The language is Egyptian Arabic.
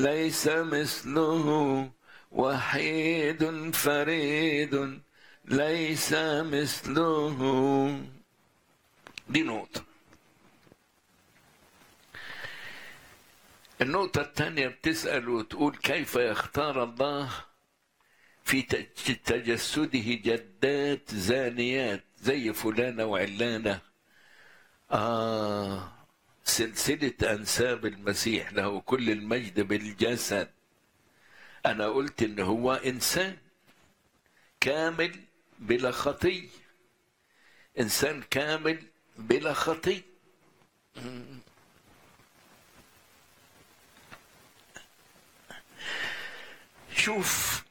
ليس مثله وحيد فريد ليس مثله دي نقطة النقطة الثانية بتسأل وتقول كيف يختار الله في تجسده جدات زانيات زي فلانة وعلانة آه سلسلة أنساب المسيح له كل المجد بالجسد أنا قلت إن هو إنسان كامل بلا خطية إنسان كامل بلا خطية شوف